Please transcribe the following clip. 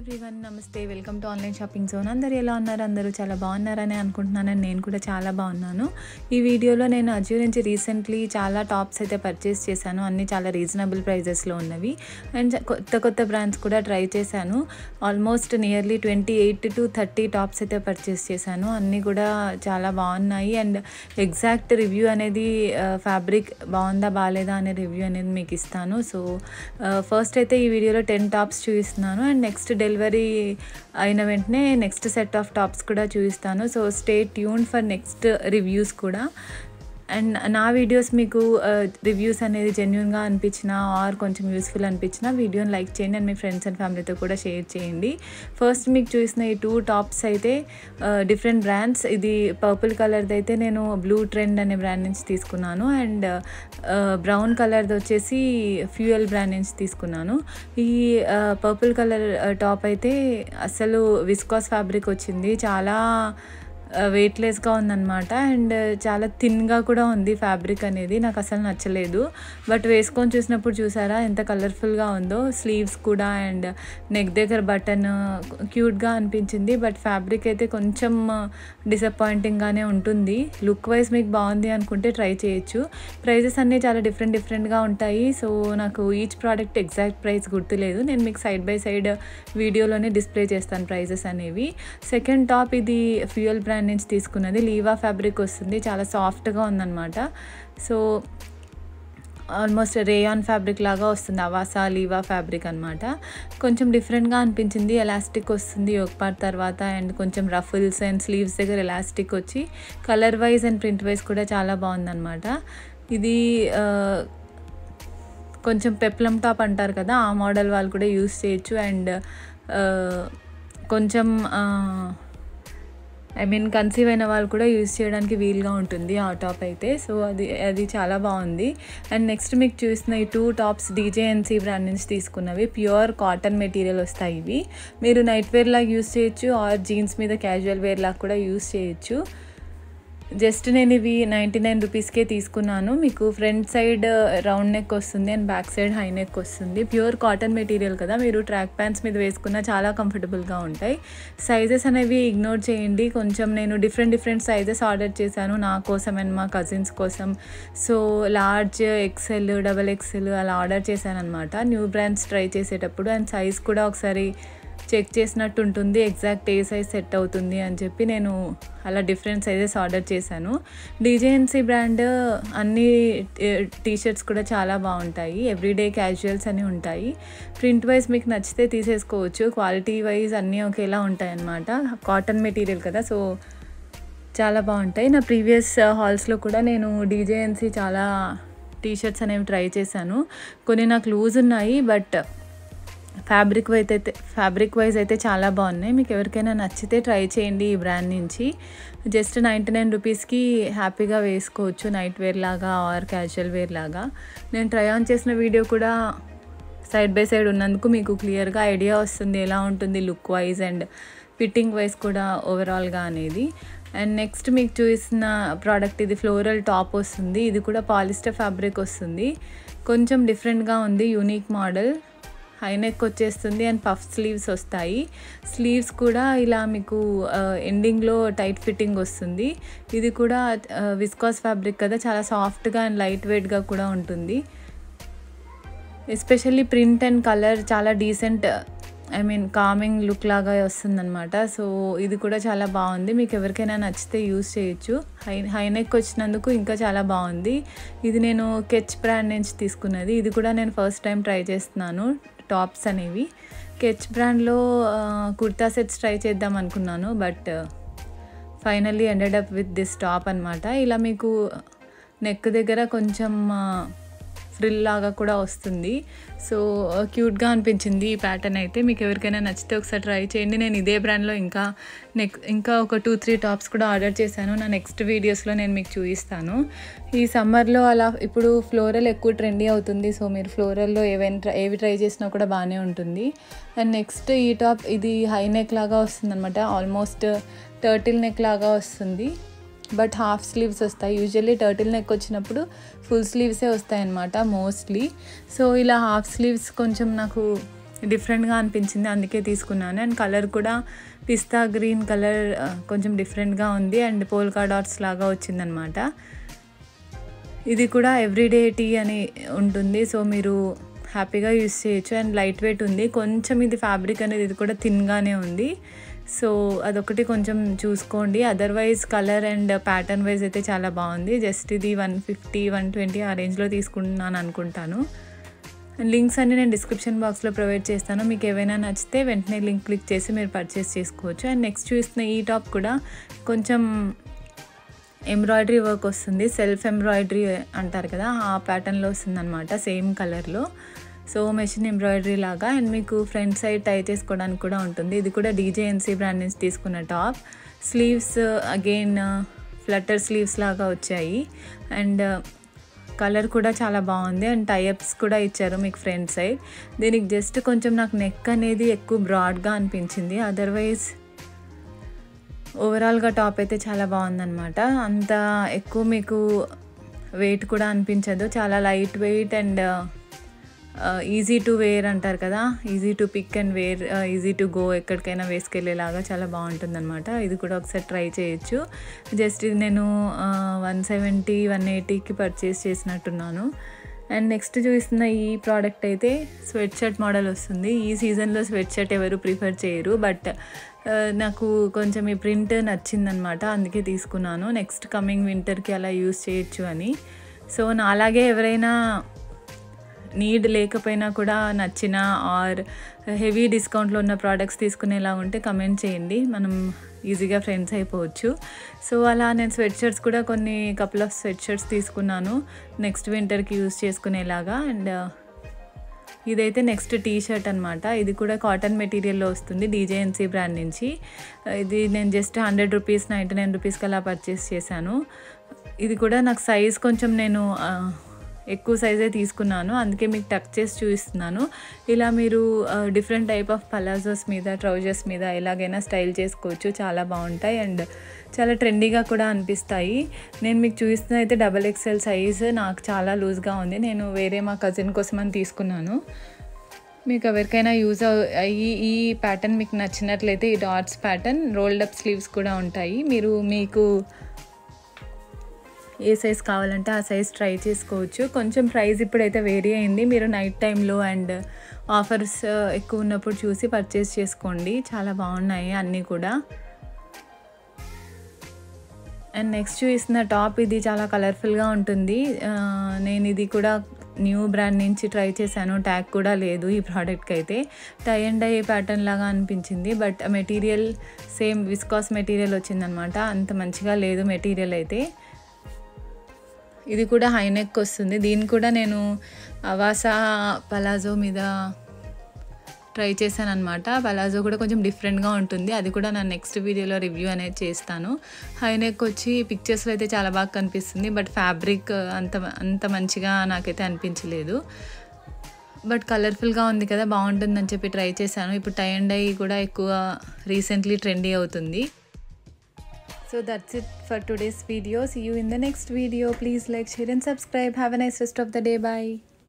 Everyone నమస్తే welcome to online shopping zone అందరు ఎలా ఉన్నారు అందరూ చాలా బాగున్నారని అనుకుంటున్నానని నేను కూడా చాలా బాగున్నాను ఈ వీడియోలో నేను అజియో నుంచి రీసెంట్లీ చాలా టాప్స్ అయితే పర్చేస్ చేశాను అన్నీ చాలా రీజనబుల్ ప్రైజెస్లో ఉన్నవి అండ్ కొత్త కొత్త బ్రాండ్స్ కూడా ట్రై చేశాను almost nearly twenty eight to thirty tops అయితే పర్చేస్ చేశాను అన్నీ కూడా చాలా బాగున్నాయి అండ్ ఎగ్జాక్ట్ రివ్యూ అనేది ఫ్యాబ్రిక్ బాగుందా బాగాలేదా అనే రివ్యూ అనేది మీకు ఇస్తాను సో ఫస్ట్ అయితే ఈ వీడియోలో టెన్ టాప్స్ చూపిస్తున్నాను అండ్ నెక్స్ట్ డెలివరీ అయిన వెంటనే నెక్స్ట్ సెట్ ఆఫ్ టాప్స్ కూడా చూపిస్తాను so stay tune for next reviews కూడా అండ్ నా వీడియోస్ మీకు రివ్యూస్ అనేది జెన్యున్గా అనిపించినా ఆర్ కొంచెం యూస్ఫుల్ అనిపించినా వీడియోని లైక్ చేయండి అండ్ మీ ఫ్రెండ్స్ అండ్ ఫ్యామిలీతో కూడా షేర్ చేయండి ఫస్ట్ మీకు చూసిన ఈ టూ టాప్స్ అయితే డిఫరెంట్ బ్రాండ్స్ ఇది పర్పుల్ కలర్ది అయితే నేను బ్లూ ట్రెండ్ అనే బ్రాండ్ నుంచి తీసుకున్నాను అండ్ బ్రౌన్ కలర్ది వచ్చేసి ఫ్యూయల్ బ్రాండ్ నుంచి తీసుకున్నాను ఈ పర్పుల్ కలర్ టాప్ అయితే అసలు విస్కాస్ ఫ్యాబ్రిక్ వచ్చింది చాలా వెయిట్లెస్గా ఉందన్నమాట అండ్ చాలా థిన్గా కూడా ఉంది ఫ్యాబ్రిక్ అనేది నాకు అసలు నచ్చలేదు బట్ వేసుకొని చూసినప్పుడు చూసారా ఎంత కలర్ఫుల్గా ఉందో స్లీవ్స్ కూడా అండ్ నెక్ దగ్గర బటన్ క్యూట్గా అనిపించింది బట్ ఫ్యాబ్రిక్ అయితే కొంచెం డిసప్పాయింటింగ్గానే ఉంటుంది లుక్ వైజ్ మీకు బాగుంది అనుకుంటే ట్రై చేయొచ్చు ప్రైజెస్ అన్నీ చాలా డిఫరెంట్ డిఫరెంట్గా ఉంటాయి సో నాకు ఈచ్ ప్రోడక్ట్ ఎగ్జాక్ట్ ప్రైస్ గుర్తులేదు నేను మీకు సైడ్ బై సైడ్ వీడియోలోనే డిస్ప్లే చేస్తాను ప్రైజెస్ అనేవి సెకండ్ టాప్ ఇది ఫ్యూయల్ బ్రాండ్ నుంచి తీసుకున్నది లీవా ఫ్యాబ్రిక్ వస్తుంది చాలా సాఫ్ట్గా ఉందన్నమాట సో ఆల్మోస్ట్ రేయాన్ ఫ్యాబ్రిక్ లాగా వస్తుంది అవాసా లీవా ఫ్యాబ్రిక్ అనమాట కొంచెం డిఫరెంట్గా అనిపించింది ఎలాస్టిక్ వస్తుంది ఒక పార్ట్ తర్వాత అండ్ కొంచెం రఫుల్స్ అండ్ స్లీవ్స్ దగ్గర ఎలాస్టిక్ వచ్చి colour wise and print wise కూడా చాలా బాగుందన్నమాట ఇది కొంచెం పెప్లం టాప్ అంటారు కదా ఆ మోడల్ వాళ్ళు కూడా యూస్ చేయొచ్చు అండ్ కొంచెం ఐ మీన్ కన్సీవ్ అయిన వాళ్ళు కూడా యూస్ చేయడానికి వీలుగా ఉంటుంది ఆ టాప్ అయితే సో అది అది చాలా బాగుంది అండ్ నెక్స్ట్ మీకు చూసిన ఈ టూ టాప్స్ డీజేఎన్సీ బ్రాండ్ నుంచి తీసుకున్నవి ప్యూర్ కాటన్ మెటీరియల్ వస్తాయి ఇవి మీరు నైట్ వేర్ లాగా యూస్ చేయొచ్చు ఆర్ జీన్స్ మీద క్యాజువల్ వేర్ లాగా కూడా యూస్ చేయొచ్చు జస్ట్ నేను ఇవి నైంటీ నైన్ రూపీస్కే తీసుకున్నాను మీకు ఫ్రంట్ సైడ్ రౌండ్ నెక్ వస్తుంది and back side high neck వస్తుంది ప్యూర్ కాటన్ మెటీరియల్ కదా మీరు ట్రాక్ ప్యాంట్స్ మీద వేసుకున్న చాలా కంఫర్టబుల్గా ఉంటాయి సైజెస్ అనేవి ఇగ్నోర్ చేయండి కొంచెం నేను డిఫరెంట్ డిఫరెంట్ సైజెస్ ఆర్డర్ చేశాను నా కోసం అండ్ మా కజిన్స్ కోసం so large XL double XL అలా ఆర్డర్ చేశాను అనమాట న్యూ బ్రాండ్స్ ట్రై చేసేటప్పుడు అండ్ సైజ్ కూడా ఒకసారి చెక్ చేసినట్టు ఉంటుంది ఎగ్జాక్ట్ ఏ సైజ్ సెట్ అవుతుంది అని చెప్పి నేను అలా డిఫరెంట్ సైజెస్ ఆర్డర్ చేశాను డీజేఎన్సీ బ్రాండ్ అన్ని టీషర్ట్స్ కూడా చాలా బాగుంటాయి ఎవ్రీడే క్యాజువల్స్ అని ఉంటాయి ప్రింట్ వైజ్ మీకు నచ్చితే తీసేసుకోవచ్చు క్వాలిటీ వైజ్ అన్నీ ఒకేలా ఉంటాయి అన్నమాట కాటన్ మెటీరియల్ కదా సో చాలా బాగుంటాయి నా ప్రీవియస్ హాల్స్లో కూడా నేను డీజేఎన్సీ చాలా టీషర్ట్స్ అనేవి ట్రై చేశాను కొన్ని నాకు లూజ్ ఉన్నాయి బట్ ఫ్యాబ్రిక్ వైజ్ అయితే ఫ్యాబ్రిక్ వైజ్ అయితే చాలా బాగున్నాయి మీకు ఎవరికైనా నచ్చితే ట్రై చేయండి ఈ బ్రాండ్ నుంచి జస్ట్ నైంటీ నైన్ రూపీస్కి హ్యాపీగా వేసుకోవచ్చు నైట్ వేర్ లాగా ఆర్ క్యాజువల్ వేర్ లాగా నేను ట్రై ఆన్ చేసిన వీడియో కూడా సైడ్ బై సైడ్ ఉన్నందుకు మీకు క్లియర్గా ఐడియా వస్తుంది ఎలా ఉంటుంది look wise and fitting wise కూడా ఓవరాల్గా అనేది అండ్ నెక్స్ట్ మీకు చూసిన ప్రోడక్ట్ ఇది ఫ్లోరల్ టాప్ వస్తుంది ఇది కూడా పాలిస్టర్ ఫ్యాబ్రిక్ వస్తుంది కొంచెం డిఫరెంట్గా ఉంది యూనిక్ మోడల్ హై నెక్ వచ్చేస్తుంది అండ్ పఫ్ స్లీవ్స్ వస్తాయి స్లీవ్స్ కూడా ఇలా మీకు ఎండింగ్లో టైట్ ఫిట్టింగ్ వస్తుంది ఇది కూడా విస్కాస్ ఫ్యాబ్రిక్ కదా చాలా సాఫ్ట్గా అండ్ లైట్ వెయిట్గా కూడా ఉంటుంది ఎస్పెషల్లీ ప్రింట్ అండ్ కలర్ చాలా decent I mean coming look లాగా వస్తుందన్నమాట సో ఇది కూడా చాలా బాగుంది మీకు ఎవరికైనా నచ్చితే యూస్ చేయొచ్చు హై హై నెక్ వచ్చినందుకు ఇంకా చాలా బాగుంది ఇది నేను కెచ్ బ్రాండ్ నుంచి తీసుకున్నది ఇది కూడా నేను ఫస్ట్ టైం ట్రై చేస్తున్నాను టాప్స్ అనేవి కెచ్ బ్రాండ్లో కుర్తా సెట్స్ ట్రై చేద్దాం అనుకున్నాను but finally ended up with this top అనమాట ఇలా మీకు నెక్ దగ్గర కొంచెం ఫ్రిల్ లాగా కూడా వస్తుంది సో క్యూట్గా అనిపించింది ఈ ప్యాటర్న్ అయితే మీకు ఎవరికైనా నచ్చితే ఒకసారి ట్రై చేయండి నేను ఇదే బ్రాండ్లో ఇంకా నెక్ ఇంకా ఒక టూ త్రీ టాప్స్ కూడా ఆర్డర్ చేశాను నా నెక్స్ట్ వీడియోస్లో నేను మీకు చూపిస్తాను ఈ సమ్మర్లో అలా ఇప్పుడు ఫ్లోరల్ ఎక్కువ ట్రెండీ అవుతుంది సో మీరు ఫ్లోరల్లో ఏవైనా ఏవి ట్రై చేసినా కూడా బాగానే ఉంటుంది అండ్ నెక్స్ట్ ఈ టాప్ ఇది హై నెక్ లాగా వస్తుంది అనమాట ఆల్మోస్ట్ టర్టిల్ నెక్ లాగా వస్తుంది బట్ హాఫ్ స్లీవ్స్ వస్తాయి యూజువల్లీ టర్టిల్ నెక్ వచ్చినప్పుడు ఫుల్ స్లీవ్సే వస్తాయి అన్నమాట మోస్ట్లీ సో ఇలా హాఫ్ స్లీవ్స్ కొంచెం నాకు డిఫరెంట్గా అనిపించింది అందుకే తీసుకున్నాను అండ్ కలర్ కూడా పిస్తా గ్రీన్ కలర్ కొంచెం డిఫరెంట్గా ఉంది అండ్ పోల్కా డాట్స్ లాగా వచ్చిందనమాట ఇది కూడా ఎవ్రీడే టీ అని ఉంటుంది సో మీరు హ్యాపీగా యూస్ చేయొచ్చు అండ్ లైట్ వెయిట్ ఉంది కొంచెం ఇది ఫ్యాబ్రిక్ అనేది ఇది కూడా థిన్గానే ఉంది సో అదొకటి కొంచెం చూసుకోండి otherwise colour and pattern wise అయితే చాలా బాగుంది జస్ట్ ఇది వన్ ఫిఫ్టీ వన్ ట్వంటీ ఆ రేంజ్లో తీసుకుంటున్నాను అనుకుంటాను లింక్స్ అన్ని నేను డిస్క్రిప్షన్ బాక్స్లో ప్రొవైడ్ చేస్తాను మీకు ఏవైనా నచ్చితే వెంటనే లింక్ క్లిక్ చేసి మీరు పర్చేస్ చేసుకోవచ్చు అండ్ నెక్స్ట్ చూస్తున్న ఈ టాప్ కూడా కొంచెం ఎంబ్రాయిడరీ వర్క్ వస్తుంది సెల్ఫ్ ఎంబ్రాయిడరీ అంటారు కదా ఆ ప్యాటర్న్లో వస్తుంది అనమాట సేమ్ కలర్లో సో మెషిన్ ఎంబ్రాయిడరీ లాగా అండ్ మీకు ఫ్రంట్ సైడ్ టై చేసుకోవడానికి కూడా ఉంటుంది ఇది కూడా డీజేఎన్సీ బ్రాండ్ నుంచి తీసుకున్న top sleeves again flutter sleeves లాగా వచ్చాయి అండ్ కలర్ కూడా చాలా బాగుంది అండ్ టైఅప్స్ కూడా ఇచ్చారు మీకు ఫ్రంట్ సైడ్ దీనికి జస్ట్ కొంచెం నాకు నెక్ అనేది ఎక్కువ బ్రాడ్గా అనిపించింది అదర్వైజ్ ఓవరాల్గా టాప్ అయితే చాలా బాగుందన్నమాట అంత ఎక్కువ మీకు వెయిట్ కూడా అనిపించదు చాలా light weight and easy to wear అంటారు కదా easy to pick and wear easy to go ఎక్కడికైనా వేసుకెళ్ళేలాగా చాలా బాగుంటుంది అనమాట ఇది కూడా ఒకసారి ట్రై చేయొచ్చు జస్ట్ ఇది నేను వన్ సెవెంటీ వన్ ఎయిటీకి పర్చేస్ చేసినట్టున్నాను అండ్ నెక్స్ట్ చూస్తున్న ఈ ప్రోడక్ట్ అయితే స్వెట్ షర్ట్ మోడల్ వస్తుంది ఈ సీజన్లో స్వెట్ షర్ట్ ఎవరు ప్రిఫర్ చేయరు బట్ నాకు కొంచెం ఈ ప్రింట్ నచ్చిందనమాట అందుకే తీసుకున్నాను నెక్స్ట్ కమింగ్ వింటర్కి అలా యూస్ చేయొచ్చు అని సో నా అలాగే ఎవరైనా నీడ్ లేకపోయినా కూడా నచ్చిన ఆర్ హెవీ డిస్కౌంట్లో ఉన్న ప్రోడక్ట్స్ తీసుకునేలా ఉంటే కమెంట్ చేయండి మనం ఈజీగా ఫ్రెండ్స్ అయిపోవచ్చు సో అలా నేను స్వెట్ షర్ట్స్ కూడా కొన్ని కపుల్ ఆఫ్ స్వెట్ షర్ట్స్ తీసుకున్నాను నెక్స్ట్ వింటర్కి యూస్ చేసుకునేలాగా అండ్ ఇదైతే నెక్స్ట్ టీ షర్ట్ అనమాట ఇది కూడా కాటన్ మెటీరియల్లో వస్తుంది డీజేఎన్సీ బ్రాండ్ నుంచి ఇది నేను just hundred rupees ninety nine రూపీస్కి అలా పర్చేస్ చేశాను ఇది కూడా నాకు సైజ్ కొంచెం నేను ఎక్కువ సైజే తీసుకున్నాను అందుకే మీకు టక్ చేసి చూపిస్తున్నాను ఇలా మీరు డిఫరెంట్ టైప్ ఆఫ్ పలాజోస్ మీద ట్రౌజర్స్ మీద ఎలాగైనా స్టైల్ చేసుకోవచ్చు చాలా బాగుంటాయి అండ్ చాలా ట్రెండీగా కూడా అనిపిస్తాయి నేను మీకు చూపిస్తున్న అయితే డబల్ ఎక్స్ఎల్ సైజ్ నాకు చాలా లూజ్గా ఉంది నేను వేరే మా కజిన్ కోసం అని తీసుకున్నాను మీకు ఎవరికైనా యూజ్ అయ్యి ఈ ప్యాటర్న్ మీకు నచ్చినట్లయితే ఈ dots pattern rolled up sleeves కూడా ఉంటాయి మీరు మీకు ఏ సైజ్ కావాలంటే ఆ సైజ్ ట్రై చేసుకోవచ్చు కొంచెం ప్రైస్ ఇప్పుడైతే వేరీ అయింది మీరు నైట్ టైంలో అండ్ ఆఫర్స్ ఎక్కువ ఉన్నప్పుడు చూసి పర్చేస్ చేసుకోండి చాలా బాగున్నాయి అన్నీ కూడా అండ్ నెక్స్ట్ చూసిన టాప్ ఇది చాలా కలర్ఫుల్గా ఉంటుంది నేను ఇది కూడా న్యూ బ్రాండ్ నుంచి ట్రై చేశాను ట్యాగ్ కూడా లేదు ఈ ప్రోడక్ట్కి అయితే టై అండ్ డై ప్యాటర్న్ లాగా అనిపించింది but material same viscose material వచ్చిందనమాట అంత మంచిగా లేదు మెటీరియల్ అయితే ఇది కూడా హైనెక్ వస్తుంది దీన్ని కూడా నేను అవాసా పలాజో మీద ట్రై చేశాను అనమాట పలాజో కూడా కొంచెం డిఫరెంట్గా ఉంటుంది అది కూడా నా నెక్స్ట్ వీడియోలో రివ్యూ అనేది చేస్తాను హైనెక్ వచ్చి పిక్చర్స్లో అయితే చాలా బాగా కనిపిస్తుంది బట్ ఫ్యాబ్రిక్ అంత అంత మంచిగా నాకైతే అనిపించలేదు బట్ కలర్ఫుల్గా ఉంది కదా బాగుంటుందని చెప్పి ట్రై చేశాను ఇప్పుడు టై అండ్ డై కూడా ఎక్కువ రీసెంట్లీ ట్రెండీ అవుతుంది So that's it for today's video. See you in the next video. Please like, share and subscribe. Have a nice rest of the day. Bye.